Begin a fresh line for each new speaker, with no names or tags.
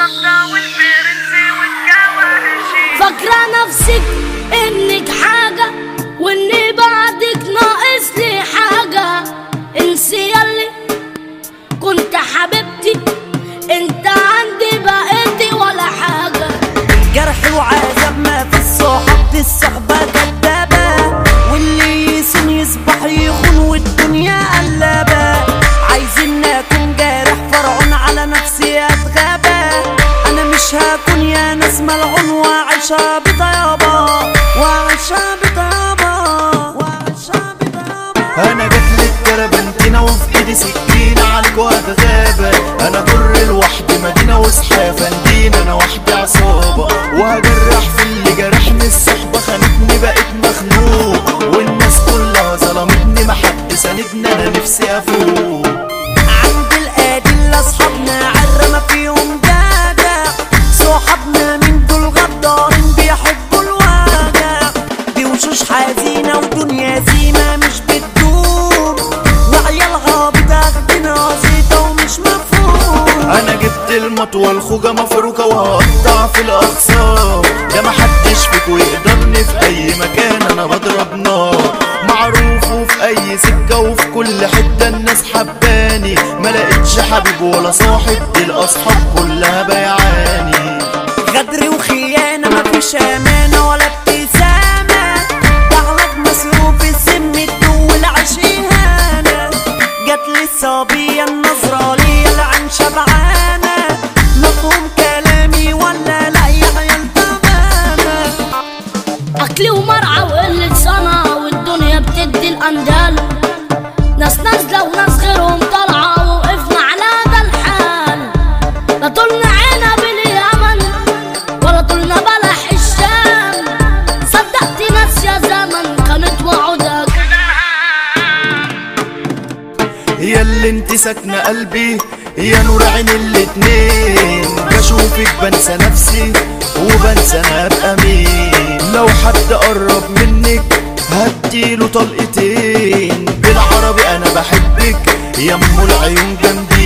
القطة والفرنسي والكواشي
فاكرة نفسك انك حاجة واني بعدك ناقص لي حاجة انسي يلي كنت حبيبتي انت عندي بقيتي ولا حاجة
جرح وعذاب ما في الصحاب دي الصحبة كدابة واللي يسن يصبح يخون والدنيا قلابة عايزين اكون جارح فرعون على نفسي اتغابى انا مش هكون يا ناس ملعون واعيشها بطيابة واعيشها بطيابة واعيشها بطيابة
انا جات لي التربنتينة وفي ايدي سكينة عليك وهتغابة انا جر لوحدي مدينة وصحى فندين انا وحدي عصابة وهجرح في اللي جرحني الصحبة خانتني بقيت مخنوق والناس كلها ظلمتني محد ساندني انا نفسي افوق
عند الأدلة أصحابنا عرة فيهم جدع صحابنا من دول غدارين بيحبوا الوجع دي وشوش حزينة ودنيا زينة مش بتدوم وعيالها بتاخدنا زيطة ومش مفهوم
انا جبت المطوة الخوجة مفروكة وهقطع في الاقسام ده محدش فيكو يقدرني في اي مكان انا بضرب نار معروف وفي اي سكة وفي كل حتة الناس حباني ما لقيتش حبيب ولا صاحب دي الاصحاب كلها بيعاني
غدر وخيانة مفيش أمانة ولا ابتسامة تعرض مصروف السم الدول عشيهانة جات لي الصبية النظرة ليا العين شبعانة مفهوم كلامي ولا لا يا عيال تعبانة
اكلي ومرعى وقلة صنع والدنيا بتدي الاندال ناس نازلة وناس غيرهم طالعة وقفنا على هذا الحال لا طولنا عنب اليمن ولا طولنا بلح الشام صدقت ناس يا زمن كانت وعودك
يا اللي انت ساكنة قلبي يا نور عين الاتنين بشوفك بنسى نفسي وبنسى انا ابقى مين لو حد قرب منك هديله طلقتين بالعربي انا بحبك يا ام العيون جنبي